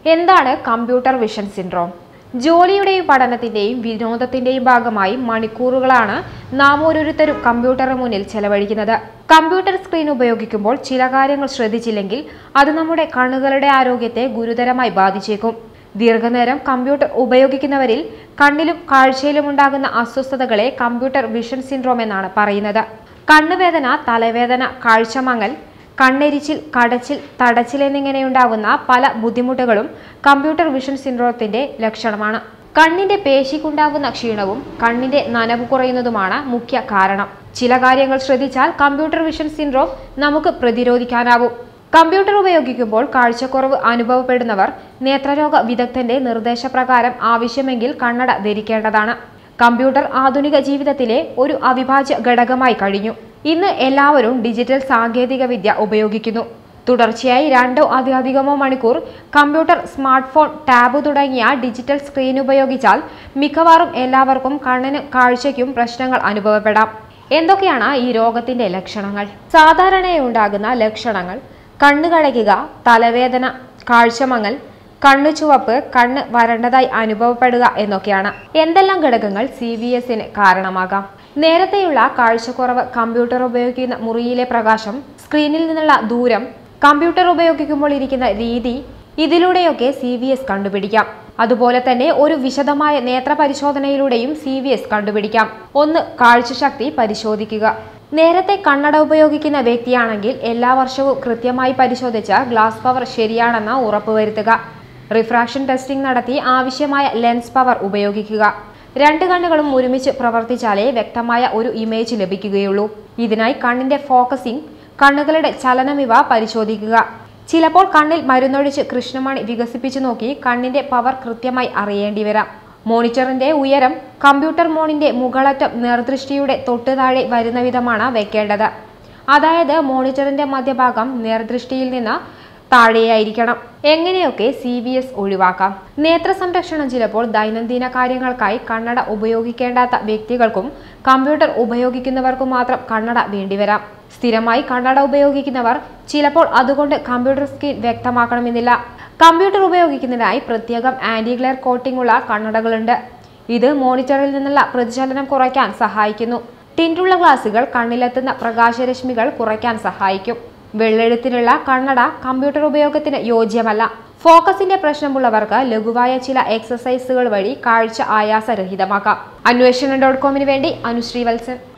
എന്താണ് computer vision syndrome ജോലിയുടെയും പഠനത്തിന്റെയും വിനോദത്തിന്റെയും ഭാഗമായി മണിക്കൂറുകളാണ് നാം ഓരോരുത്തരും കമ്പ്യൂട്ടറിന് മുന്നിൽ ചെലവഴിക്കുന്നത് കമ്പ്യൂട്ടർ സ്ക്രീൻ ഉപയോഗിക്കുമ്പോൾ ചില കാര്യങ്ങൾ ശ്രദ്ധിച്ചില്ലെങ്കിൽ അത് നമ്മുടെ കണ്ണുകളുടെ ആരോഗ്യത്തെ ഗുരുതരമായി ബാധിച്ചേക്കും ദീർഘനേരം കമ്പ്യൂട്ടർ ഉപയോഗിക്കുന്നവരിൽ കണ്ണിലും കാഴ്ചയിലും ഉണ്ടാകുന്ന അസ്വസ്ഥതകളെ കമ്പ്യൂട്ടർ വിഷൻ സിൻഡ്രോം എന്നാണ് പറയുന്നത് കണ്ണുവേദന തലവേദന കാഴ്ചമങ്ങൽ കണ്ണെരിച്ചിൽ കടച്ചിൽ തടച്ചിൽ എന്നിങ്ങനെയുണ്ടാകുന്ന പല ബുദ്ധിമുട്ടുകളും കമ്പ്യൂട്ടർ വിഷൻ സിൻഡ്രോത്തിന്റെ ലക്ഷണമാണ് കണ്ണിന്റെ പേശിക്കുണ്ടാകുന്ന ക്ഷീണവും കണ്ണിന്റെ നനവ് കുറയുന്നതുമാണ് മുഖ്യ കാരണം ചില കാര്യങ്ങൾ ശ്രദ്ധിച്ചാൽ കമ്പ്യൂട്ടർ വിഷൻ സിൻഡ്രോം നമുക്ക് പ്രതിരോധിക്കാനാവും കമ്പ്യൂട്ടർ ഉപയോഗിക്കുമ്പോൾ കാഴ്ചക്കുറവ് അനുഭവപ്പെടുന്നവർ നേത്രരോഗ വിദഗ്ധന്റെ നിർദ്ദേശപ്രകാരം ആവശ്യമെങ്കിൽ കണ്ണട ധരിക്കേണ്ടതാണ് കമ്പ്യൂട്ടർ ആധുനിക ജീവിതത്തിലെ ഒരു അവിഭാജ്യ ഘടകമായി കഴിഞ്ഞു ഇന്ന് എല്ലാവരും ഡിജിറ്റൽ സാങ്കേതിക വിദ്യ ഉപയോഗിക്കുന്നു തുടർച്ചയായി രണ്ടോ അതിലധികമോ മണിക്കൂർ കമ്പ്യൂട്ടർ സ്മാർട്ട് ഫോൺ ടാബ് തുടങ്ങിയ ഡിജിറ്റൽ സ്ക്രീൻ ഉപയോഗിച്ചാൽ മിക്കവാറും എല്ലാവർക്കും കണ്ണിന് കാഴ്ചയ്ക്കും പ്രശ്നങ്ങൾ അനുഭവപ്പെടാം എന്തൊക്കെയാണ് ഈ രോഗത്തിന്റെ ലക്ഷണങ്ങൾ സാധാരണയായി ഉണ്ടാകുന്ന ലക്ഷണങ്ങൾ കണ്ണ് കഴകുക തലവേദന കാഴ്ചമങ്ങൽ കണ്ണു ചുവപ്പ് കണ്ണ് വരണ്ടതായി അനുഭവപ്പെടുക എന്നൊക്കെയാണ് എന്തെല്ലാം ഘടകങ്ങൾ സി വി എസിന് കാരണമാകാം നേരത്തെയുള്ള കാഴ്ചക്കുറവ് കമ്പ്യൂട്ടർ ഉപയോഗിക്കുന്ന മുറിയിലെ പ്രകാശം സ്ക്രീനിൽ നിന്നുള്ള ദൂരം കമ്പ്യൂട്ടർ ഉപയോഗിക്കുമ്പോൾ ഇരിക്കുന്ന രീതി ഇതിലൂടെയൊക്കെ സി വി എസ് കണ്ടുപിടിക്കാം അതുപോലെ തന്നെ ഒരു വിശദമായ നേത്ര പരിശോധനയിലൂടെയും സി വി എസ് കണ്ടുപിടിക്കാം ഒന്ന് കാഴ്ചശക്തി പരിശോധിക്കുക നേരത്തെ കണ്ണട ഉപയോഗിക്കുന്ന വ്യക്തിയാണെങ്കിൽ എല്ലാ വർഷവും കൃത്യമായി പരിശോധിച്ച ഗ്ലാസ് പവർ ശരിയാണെന്ന് ഉറപ്പുവരുത്തുക റിഫ്രാക്ഷൻ ടെസ്റ്റിംഗ് നടത്തി ആവശ്യമായ ലെൻസ് പവർ ഉപയോഗിക്കുക രണ്ട് കണ്ണുകളും ഒരുമിച്ച് പ്രവർത്തിച്ചാലേ വ്യക്തമായ ഒരു ഇമേജ് ലഭിക്കുകയുള്ളൂ ഇതിനായി കണ്ണിന്റെ ഫോക്കസിംഗ് കണ്ണുകളുടെ ചലനം ഇവ പരിശോധിക്കുക ചിലപ്പോൾ കണ്ണിൽ മരുന്നൊഴിച്ച് കൃഷ്ണമണി വികസിപ്പിച്ചു നോക്കി കണ്ണിന്റെ പവർ കൃത്യമായി അറിയേണ്ടി വരാം മോണിറ്ററിന്റെ ഉയരം കമ്പ്യൂട്ടർ മോണിന്റെ മുകളറ്റം നേർദൃഷ്ടിയുടെ തൊട്ടു താഴെ വരുന്ന വിധമാണ് വെക്കേണ്ടത് അതായത് മോണിറ്ററിന്റെ മധ്യഭാഗം നേർദൃഷ്ടിയിൽ നിന്ന് താഴെയായിരിക്കണം എങ്ങനെയൊക്കെ സി വി എസ് ഒഴിവാക്കാം നേത്ര സംരക്ഷണം ചിലപ്പോൾ ദൈനംദിന കാര്യങ്ങൾക്കായി കണ്ണട ഉപയോഗിക്കേണ്ടാത്ത വ്യക്തികൾക്കും കമ്പ്യൂട്ടർ ഉപയോഗിക്കുന്നവർക്കും മാത്രം കണ്ണട വേണ്ടിവരാം സ്ഥിരമായി കണ്ണട ഉപയോഗിക്കുന്നവർ ചിലപ്പോൾ അതുകൊണ്ട് കമ്പ്യൂട്ടർ സ്ക്രീൻ വ്യക്തമാക്കണമെന്നില്ല കമ്പ്യൂട്ടർ ഉപയോഗിക്കുന്നതിനായി പ്രത്യേകം ആന്റി ഗ്ലെയർ കോട്ടിംഗ് ഉള്ള കണ്ണടകളുണ്ട് ഇത് മോണിറ്ററിൽ നിന്നുള്ള പ്രതിചലനം കുറയ്ക്കാൻ സഹായിക്കുന്നു ടിൻറ്റുള്ള ഗ്ലാസുകൾ കണ്ണിലെത്തുന്ന പ്രകാശരശ്മികൾ കുറയ്ക്കാൻ സഹായിക്കും വെള്ളെഴുത്തിനുള്ള കണ്ണട കമ്പ്യൂട്ടർ ഉപയോഗത്തിന് യോജ്യമല്ല ഫോക്കസിന്റെ പ്രശ്നമുള്ളവർക്ക് ലഘുവായ ചില എക്സസൈസുകൾ വഴി കാഴ്ച ആയാസരഹിതമാക്കാം അന്വേഷണം ഡോട്ട് കോമിന് വേണ്ടി അനുശ്രീ വത്സൻ